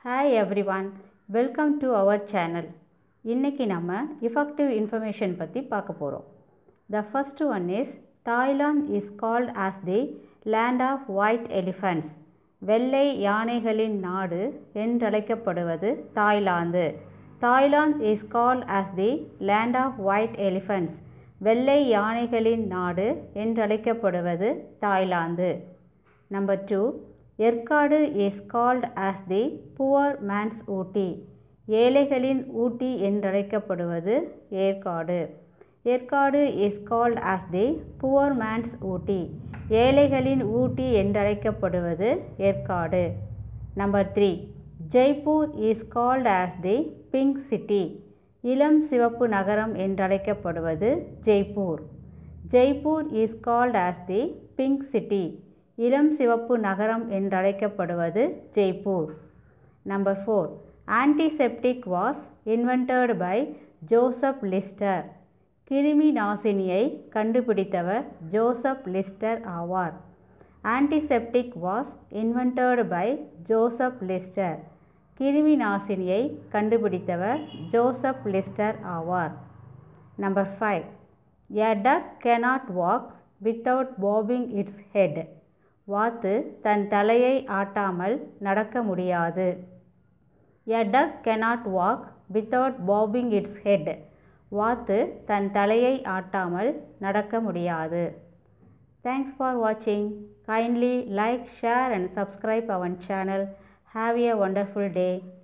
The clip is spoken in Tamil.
hi everyone welcome to our channel இன்றைக்கி நம்ம இஃபெக்டிவ் இன்ஃபர்மேஷன் பற்றி பார்க்க போகிறோம் the first one is Thailand is called as the land of white elephants வெள்ளை யானைகளின் நாடு என்றழைக்கப்படுவது Thailand Thailand is called as the land of white elephants வெள்ளை யானைகளின் நாடு என்றழைக்கப்படுவது Thailand number two Yercaud is called as the poor man's Ooty ஏழைகளின் ஊட்டி என்றழைக்கப்படுவது Yercaud Yercaud is called as the poor man's Ooty ஏழைகளின் ஊட்டி என்றழைக்கப்படுவது Yercaud number three Jaipur is called as the pink city இளம் சிவப்பு நகரம் என்றழைக்கப்படுவது Jaipur Jaipur is called as the pink city இளம் சிவப்பு நகரம் என்றழைக்கப்படுவது Jaipur number four antiseptic was invented by Joseph Lister கிருமி நாசினியை கண்டுபிடித்தவர் ஜோசப் லிஸ்டர் ஆவார் antiseptic was invented by Joseph Lister கிருமி நாசினியை கண்டுபிடித்தவர் ஜோசப் லிஸ்டர் ஆவார் number five a duck cannot walk without bobbing its head வாத்து தன் தலையை ஆட்டாமல் நடக்க முடியாது எ duck cannot walk without bobbing its head வாத்து தன் தலையை ஆட்டாமல் நடக்க முடியாது தேங்க்ஸ் ஃபார் வாட்சிங் kindly like share and subscribe our channel have a wonderful day